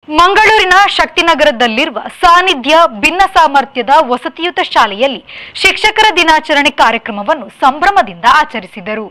ಮಂಗಳೂರಿನ ಶಕ್ತಿನಗರದಲ್ಲಿರುವ ಸಾನ್ನಿಧ್ಯ ಭಿನ್ನ ಸಾಮರ್ಥ್ಯದ ವಸತಿಯುತ ಶಾಲೆಯಲ್ಲಿ ಶಿಕ್ಷಕರ ದಿನಾಚರಣೆ ಕಾರ್ಯಕ್ರಮವನ್ನು ಸಂಭ್ರಮದಿಂದ ಆಚರಿಸಿದರು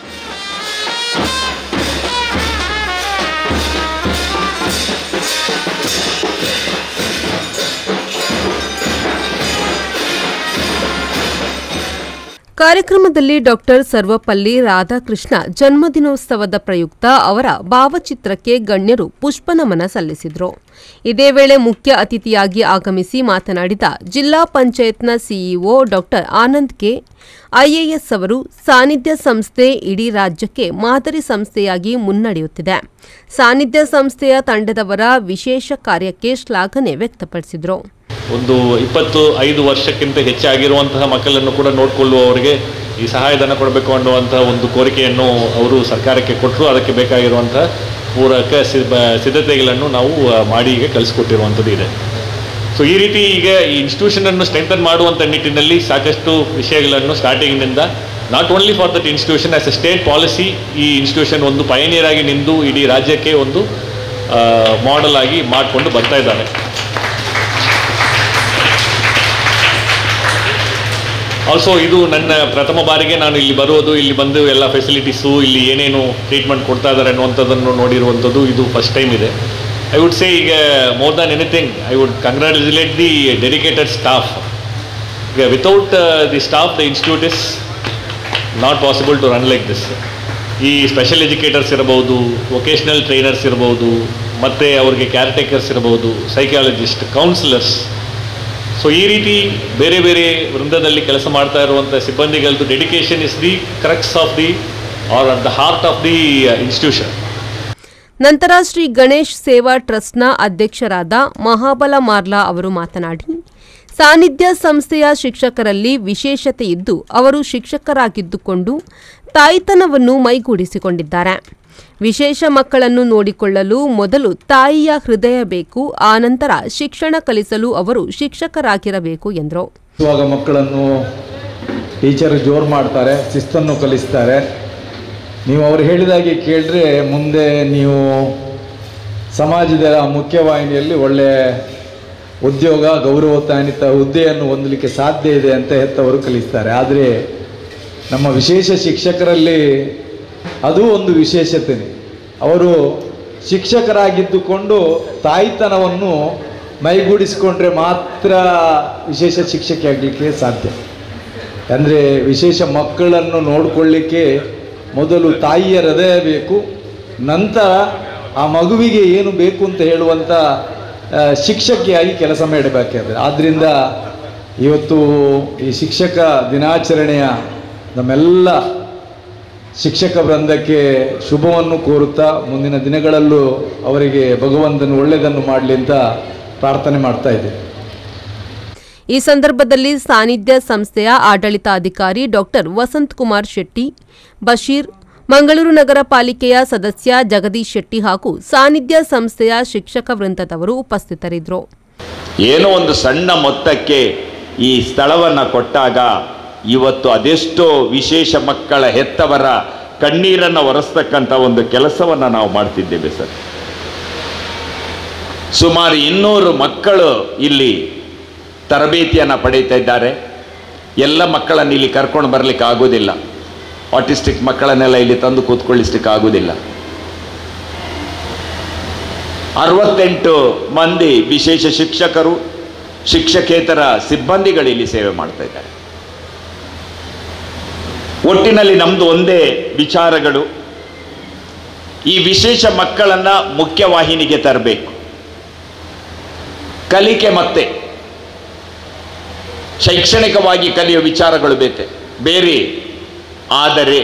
ಕಾರ್ಯಕ್ರಮದಲ್ಲಿ ಡಾಕ್ಟರ್ ಸರ್ವಪಲ್ಲಿ ರಾಧಾಕೃಷ್ಣ ಜನ್ಮದಿನೋತ್ಸವದ ಪ್ರಯುಕ್ತ ಅವರ ಭಾವಚಿತ್ರಕ್ಕೆ ಗಣ್ಯರು ಪುಷ್ಪನಮನ ಸಲ್ಲಿಸಿದರು ಇದೇ ವೇಳೆ ಮುಖ್ಯ ಅತಿಥಿಯಾಗಿ ಆಗಮಿಸಿ ಮಾತನಾಡಿದ ಜಿಲ್ಲಾ ಪಂಚಾಯತ್ನ CEO doctor Anand K IAS ಅವರು ಸಾನ್ನಿಧ್ಯ ಸಂಸ್ಥೆ ಇಡೀ ರಾಜ್ಯಕ್ಕೆ ಮಾದರಿ ಸಂಸ್ಥೆಯಾಗಿ ಮುನ್ನಡೆಯುತ್ತಿದೆ ಸಾನ್ನಿಧ್ಯ ಸಂಸ್ಥೆಯ ತಂಡದವರ ವಿಶೇಷ ಕಾರ್ಯಕ್ಕೆ ಶ್ಲಾಘನೆ ವ್ಯಕ್ತಪಡಿಸಿದರು ಒಂದು ಇಪ್ಪತ್ತು ಐದು ವರ್ಷಕ್ಕಿಂತ ಹೆಚ್ಚಾಗಿರುವಂತಹ ಮಕ್ಕಳನ್ನು ಕೂಡ ನೋಡಿಕೊಳ್ಳುವವರಿಗೆ ಈ ಸಹಾಯಧನ ಕೊಡಬೇಕು ಅನ್ನುವಂತಹ ಒಂದು ಕೋರಿಕೆಯನ್ನು ಅವರು ಸರ್ಕಾರಕ್ಕೆ ಕೊಟ್ಟರು ಅದಕ್ಕೆ ಬೇಕಾಗಿರುವಂತಹ ಪೂರಕ ಸಿದ್ಧ- ಸಿದ್ಧತೆಗಳನ್ನು ನಾವು ಆ, ಮಾಡಿ ಈಗ ಕಳಿಸ್ಕೊಟ್ಟಿರುವಂಥದ್ದು ಇದೆ ಸೊ ಈ ರೀತಿ ಈಗ ಈ ಇನ್ಸ್ಟಿಟ್ಯೂಷನನ್ನು ಸ್ಟ್ರೆಂಥನ್ ಮಾಡುವಂಥ ನಿಟ್ಟಿನಲ್ಲಿ ಸಾಕಷ್ಟು ವಿಷಯಗಳನ್ನು ಸ್ಟಾರ್ಟಿಂಗ್ನಿಂದ not only for that institution as a state policy ಈ ಇನ್ಸ್ಟಿಟ್ಯೂಷನ್ ಒಂದು ಪಯನಿಯರ್ ಆಗಿ ನಿಂದು ಇಡೀ ರಾಜ್ಯಕ್ಕೆ ಒಂದು ಮಾಡೆಲ್ ಆಗಿ ಮಾಡಿಕೊಂಡು ಬರ್ತಾ ಇದ್ದಾರೆ ಆಲ್ಸೋ ಇದು ನನ್ನ ಪ್ರಥಮ ಬಾರಿಗೆ ನಾನು ಇಲ್ಲಿ ಬರುವುದು ಇಲ್ಲಿ ಬಂದು ಎಲ್ಲ ಫೆಸಿಲಿಟೀಸು ಇಲ್ಲಿ ಏನೇನು ಟ್ರೀಟ್ಮೆಂಟ್ ಕೊಡ್ತಾ ಇದ್ದಾರೆ ಅನ್ನುವಂಥದ್ದನ್ನು ನೋಡಿರುವಂಥದ್ದು ಇದು ಫಸ್ಟ್ ಟೈಮ್ ಇದೆ ಐ ವುಡ್ ಸೇ ಈಗ more than anything I would congratulate the dedicated staff ಈಗ without the staff the institute is not possible to run like this ಈ ಸ್ಪೆಷಲ್ ಎಜುಕೇಟರ್ಸ್ ಇರಬಹುದು ವೊಕೇಶ್ನಲ್ ಟ್ರೈನರ್ಸ್ ಇರಬಹುದು ಮತ್ತು ಅವ್ರಿಗೆ ಕ್ಯಾರ್ಟೇಕರ್ಸ್ ಇರಬಹುದು ಸೈಕಾಲಜಿಸ್ಟ್ ಕೌನ್ಸಿಲರ್ಸ್ ಸೊ ಈ ರೀತಿ ಬೇರೆ ಬೇರೆ ವೃಂದದಲ್ಲಿ ಕೆಲಸ ಮಾಡ್ತಾ ಇರುವಂಥ ಸಿಬ್ಬಂದಿಗಳದ್ದು dedication is the crux of the are at the heart of the institution ನಂತರ ಶ್ರೀ ಗಣೇಶ್ ಸೇವಾ ಟ್ರಸ್ಟ್ನ ಅಧ್ಯಕ್ಷರಾದ ಮಹಾಬಲ ಮಾರ್ಲಾ ಅವರು ಮಾತನಾಡಿ ಸಾನ್ನಿಧ್ಯ ಸಂಸ್ಥೆಯ ಶಿಕ್ಷಕರಲ್ಲಿ ವಿಶೇಷತೆ ಇದ್ದು ಅವರು ಶಿಕ್ಷಕರಾಗಿದ್ದುಕೊಂಡು ತಾಯ್ತನವನ್ನು ಮೈಗೂಡಿಸಿಕೊಂಡಿದ್ದಾರೆ ವಿಶೇಷ ಮಕ್ಕಳನ್ನು ನೋಡಿಕೊಳ್ಳಲು ಮೊದಲು ತಾಯಿಯ ಹೃದಯ ಬೇಕು ಆನಂತರ ಶಿಕ್ಷಣ ಕಲಿಸಲು ಅವರು ಶಿಕ್ಷಕರಾಗಿರಬೇಕು ಎಂದರು ಇವಾಗ ಮಕ್ಕಳನ್ನು ಟೀಚರ್ ಜೋರು ಮಾಡ್ತಾರೆ ಶಿಸ್ತನ್ನು ಕಲಿಸ್ತಾರೆ ನೀವು ಅವ್ರು ಹೇಳಿದಾಗೆ ಕೇಳಿದ್ರೆ ಮುಂದೆ ನೀವು ಸಮಾಜದ ಮುಖ್ಯವಾಹಿನಿಯಲ್ಲಿ ಒಳ್ಳೆ ಉದ್ಯೋಗ ಗೌರವತಾನ್ವಿತ ಹುದ್ದೆಯನ್ನು ಹೊಂದಲಿಕ್ಕೆ ಸಾಧ್ಯ ಇದೆ ಅಂತ ಹೆತ್ತವರು ಕಲಿಸ್ತಾರೆ ಆದರೆ ನಮ್ಮ ವಿಶೇಷ ಶಿಕ್ಷಕರಲ್ಲಿ ಅದು ಒಂದು ವಿಶೇಷತೆನೆ ಅವರು ಶಿಕ್ಷಕರಾಗಿದ್ದುಕೊಂಡು ತಾಯ್ತನವನ್ನು ಮೈಗೂಡಿಸಿಕೊಂಡ್ರೆ ಮಾತ್ರ ವಿಶೇಷ ಶಿಕ್ಷಕಿ ಆಗಲಿಕ್ಕೆ ಸಾಧ್ಯ ಅಂದರೆ ವಿಶೇಷ ಮಕ್ಕಳನ್ನು ನೋಡಿಕೊಳ್ಳಿಕ್ಕೆ ಮೊದಲು ತಾಯಿಯ ಹೃದಯ ಬೇಕು ನಂತರ ಆ ಮಗುವಿಗೆ ಏನು ಬೇಕು ಅಂತ ಹೇಳುವಂಥ ಆ, ಶಿಕ್ಷಕಿಯಾಗಿ ಕೆಲಸ ಮಾಡಬೇಕಾದ್ರೆ ಆದ್ದರಿಂದ ಇವತ್ತು ಈ ಶಿಕ್ಷಕ ದಿನಾಚರಣೆಯ ನಮ್ಮೆಲ್ಲ ಶಿಕ್ಷಕ ವೃಂದಕ್ಕೆ ಶುಭವನ್ನು ಕೋರುತ್ತಾ ಮುಂದಿನ ದಿನಗಳಲ್ಲೂ ಅವರಿಗೆ ಭಗವಂತನು ಒಳ್ಳೆಯದನ್ನು ಮಾಡಲಿ ಅಂತ ಪ್ರಾರ್ಥನೆ ಮಾಡ್ತಾ ಇದ್ದೇನೆ ಈ ಸಂದರ್ಭದಲ್ಲಿ ಸಾನ್ನಿಧ್ಯ ಸಂಸ್ಥೆಯ ಆಡಳಿತಾಧಿಕಾರಿ ಡಾಕ್ಟರ್ ವಸಂತ್ ಕುಮಾರ್ ಶೆಟ್ಟಿ ಬಶೀರ್ ಮಂಗಳೂರು ನಗರ ಪಾಲಿಕೆಯ ಸದಸ್ಯ ಜಗದೀಶ್ ಶೆಟ್ಟಿ ಹಾಗೂ ಸಾನ್ನಿಧ್ಯ ಸಂಸ್ಥೆಯ ಶಿಕ್ಷಕ ವೃಂದದವರು ಉಪಸ್ಥಿತರಿದ್ದರು ಏನೋ ಒಂದು ಸಣ್ಣ ಮೊತ್ತಕ್ಕೆ ಈ ಸ್ಥಳವನ್ನು ಕೊಟ್ಟಾಗ ಇವತ್ತು ಅದೆಷ್ಟೋ ವಿಶೇಷ ಮಕ್ಕಳ ಹೆತ್ತವರ ಕಣ್ಣೀರನ್ನು ಒರೆಸ್ತಕ್ಕಂಥ ಒಂದು ಕೆಲಸವನ್ನು ನಾವು ಮಾಡ್ತಿದ್ದೇವೆ ಸರ್ ಸುಮಾರು ಇನ್ನೂರು ಮಕ್ಕಳು ಇಲ್ಲಿ ತರಬೇತಿಯನ್ನು ಪಡೀತಾ ಇದ್ದಾರೆ ಎಲ್ಲ ಮಕ್ಕಳನ್ನು ಇಲ್ಲಿ ಕರ್ಕೊಂಡು ಬರಲಿಕ್ಕೆ ಆಗೋದಿಲ್ಲ ಆಟಿಸ್ಟಿಕ್ ಮಕ್ಕಳನ್ನೆಲ್ಲ ಇಲ್ಲಿ ತಂದು ಕೂತ್ಕೊಳ್ಳಿಸ್ಲಿಕ್ಕೆ ಆಗೋದಿಲ್ಲ ಅರವತ್ತೆಂಟು ಮಂದಿ ವಿಶೇಷ ಶಿಕ್ಷಕರು ಶಿಕ್ಷಕೇತರ ಸಿಬ್ಬಂದಿಗಳು ಇಲ್ಲಿ ಸೇವೆ ಮಾಡ್ತಾ ಇದ್ದಾರೆ ಒಟ್ಟಿನಲ್ಲಿ ನಮ್ಮದು ಒಂದೇ ವಿಚಾರಗಳು ಈ ವಿಶೇಷ ಮಕ್ಕಳನ್ನ ಮುಖ್ಯವಾಹಿನಿಗೆ ತರಬೇಕು ಕಲಿಕೆ ಮತ್ತೆ ಶೈಕ್ಷಣಿಕವಾಗಿ ಕಲಿಯುವ ವಿಚಾರಗಳು ಬೇತೆ ಬೇರೆ ಆದರೆ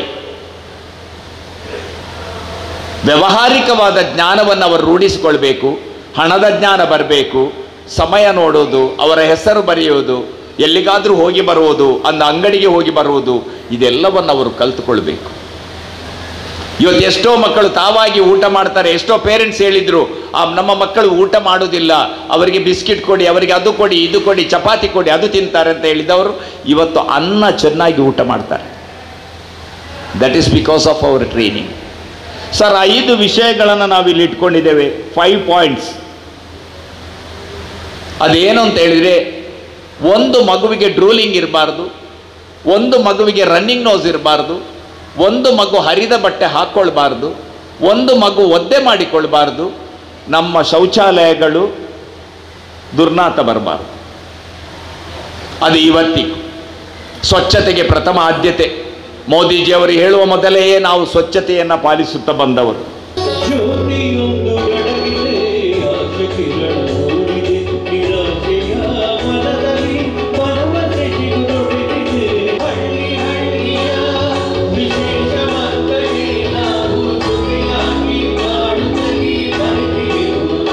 ವ್ಯಾವಹಾರಿಕವಾದ ಜ್ಞಾನವನ್ನು ಅವರು ರೂಢಿಸಿಕೊಳ್ಬೇಕು ಹಣದ ಜ್ಞಾನ ಬರಬೇಕು ಸಮಯ ನೋಡೋದು ಅವರ ಹೆಸರು ಬರೆಯೋದು ಎಲ್ಲಿಗಾದರೂ ಹೋಗಿ ಬರುವುದು ಅಂದ ಅಂಗಡಿಗೆ ಹೋಗಿ ಬರುವುದು ಇದೆಲ್ಲವನ್ನು ಅವರು ಕಲ್ತುಕೊಳ್ಬೇಕು ಇವತ್ತು ಎಷ್ಟೋ ಮಕ್ಕಳು ತಾವಾಗಿ ಊಟ ಮಾಡ್ತಾರೆ ಎಷ್ಟೋ ಪೇರೆಂಟ್ಸ್ ಹೇಳಿದ್ರು ಆ ನಮ್ಮ ಮಕ್ಕಳು ಊಟ ಮಾಡೋದಿಲ್ಲ ಅವರಿಗೆ ಬಿಸ್ಕಿಟ್ ಕೊಡಿ ಅವರಿಗೆ ಅದು ಕೊಡಿ ಇದು ಕೊಡಿ ಚಪಾತಿ ಕೊಡಿ ಅದು ತಿಂತಾರೆ ಅಂತ ಹೇಳಿದವರು ಇವತ್ತು ಅನ್ನ ಚೆನ್ನಾಗಿ ಊಟ ಮಾಡ್ತಾರೆ that is because of our training sir ಐದು ವಿಷಯಗಳನ್ನು ನಾವಿಲ್ಲಿ ಇಟ್ಕೊಂಡಿದ್ದೇವೆ ಫೈವ್ ಪಾಯಿಂಟ್ಸ್ ಅದೇನು ಅಂತ ಹೇಳಿದರೆ ಒಂದು ಮಗುವಿಗೆ ಡ್ರೂಲಿಂಗ್ ಇರಬಾರ್ದು ಒಂದು ಮಗುವಿಗೆ ರನ್ನಿಂಗ್ ನೋಸ್ ಇರಬಾರ್ದು ಒಂದು ಮಗು ಹರಿದ ಬಟ್ಟೆ ಹಾಕ್ಕೊಳ್ಬಾರ್ದು ಒಂದು ಮಗು ಒದ್ದೆ ಮಾಡಿಕೊಳ್ಬಾರ್ದು ನಮ್ಮ ಶೌಚಾಲಯಗಳು ದುರ್ನಾತ ಬರಬಾರ್ದು ಅದು ಇವತ್ತಿಗೂ ಸ್ವಚ್ಛತೆಗೆ ಪ್ರಥಮ ಆದ್ಯತೆ ಮೋದಿಜಿಯವರು ಹೇಳುವ ಮೊದಲೇ ನಾವು ಸ್ವಚ್ಛತೆಯನ್ನು ಪಾಲಿಸುತ್ತಾ ಬಂದವರು ಜ್ಯೋತಿಯೊಂದು ಬೆಳಗಿದೆ ಆಸೆ ಕಿರಣ ಮೂಡಿದೆ ನಿರಾಶೆಯ ಮನದಲ್ಲಿ ಭರವಸೆ ಚಿಗುರೊಡೆದಿದೆ ಹಳ್ಳಿ ಹಳ್ಳಿಯ ವಿಶೇಷ ಮಕ್ಕಳೇ ನಾವು ಜೊತೆಯಾಗಿ ಕಾಡುತ್ತಲೇ ಬರೆದಿರುವುದು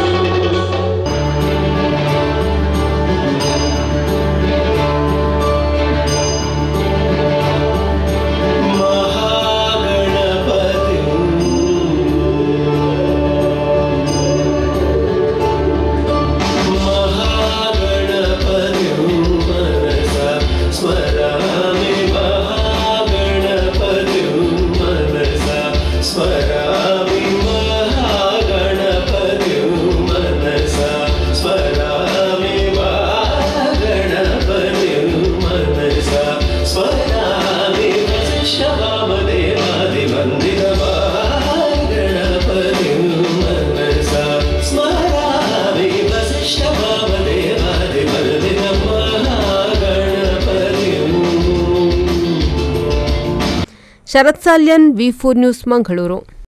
महागणपतिं मनसा स्मरामि महागणपतिं मनसा स्मरामि महागणपतिं मनसा स्मरामि महागणपतिं मनसा स्मरामि वसिष्ठवामदेवादिवन्दितमागणपतिं मनसा स्मरामि वसिष्ठवामदेवादिवन्दितमहागणपतिं Sharath Salyan V four news Mangaluru